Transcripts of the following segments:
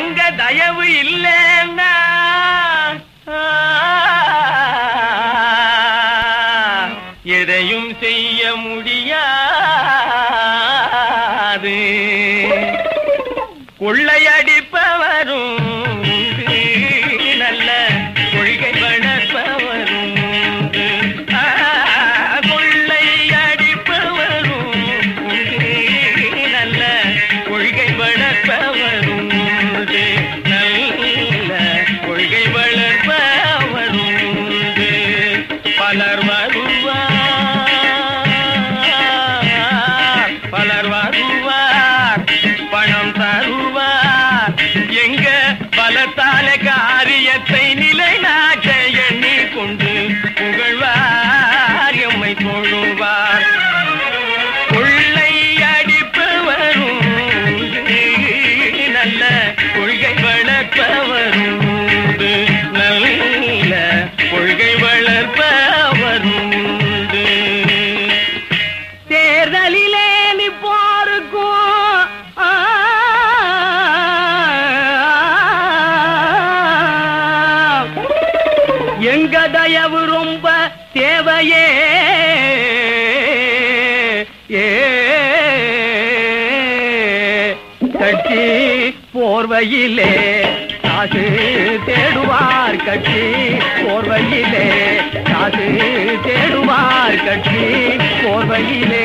எங்க தயவு இல்லைன்னா எதையும் செய்ய முடியாது கொள்ளையடிப்பவரும் உண்டு, நல்ல கொள்கை வளர்ப்பவரும் உண்டு. ஆ, கொள்ளையடிப்பவரும் உண்டு, நல்ல கொள்கை வளர்ப்பவரும் உண்டு. நல்ல கொள்கை வளர்ப்பவரும் உண்டு. பலர் வருவார் பலர் வருவார் பணம் தருவார் எங்க பலத்தால காரியத்தை நிலைநாட்ட எண்ணி கொண்டு புகழ்வார் எம்மை தொழுவார் கொள்ளை அடிப்பவரும் உண்டு, நல்ல கொள்கை வளர்ப்பவரும் உண்டு. நல்ல கொள்கை வளர்ப்பவரும் உண்டு. தேர்தலிலே நிப்போருக்கும் ஆ, எங்க தயவு ரொம்ப தேவையே ஏ கட்சி போர்வையிலே காசு தேடுவார் கட்சி போர்வையிலே காசு தேடுவார் கட்சி போர்வையிலே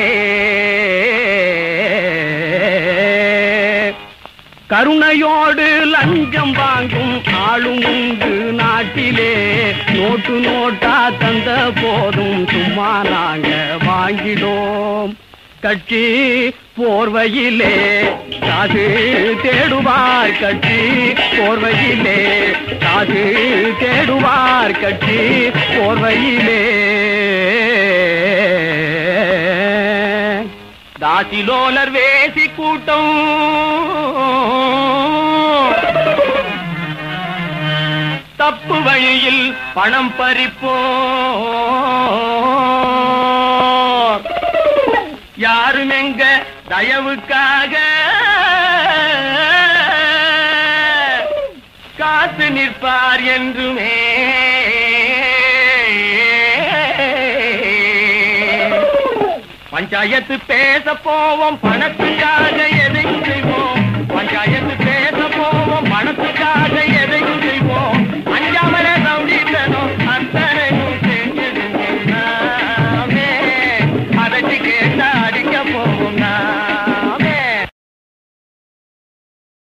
கருணையோடு லஞ்சம் வாங்கும் ஆளும் உண்டு நாட்டிலே நோட்டு நோட்டா தந்த போதும் சும்மா நாங்க வாங்கிடோம் கட்சி போர்வையிலே காசு தேடுவார் கட்சி போர்வையிலே காசு தேடுவார் கட்சி போர்வையிலே தாசிலோலர் வேசி கூட்டம் தப்பு வழியில் பணம் பறிப்போ யாரும் எங்க தயவுக்காக காத்து நிற்பார் என்றுமே பஞ்சாயத்து பேச போவோம் பணத்துக்காக எதையும் செய்வோம் பஞ்சாயத்து பேச போவோம் பணத்து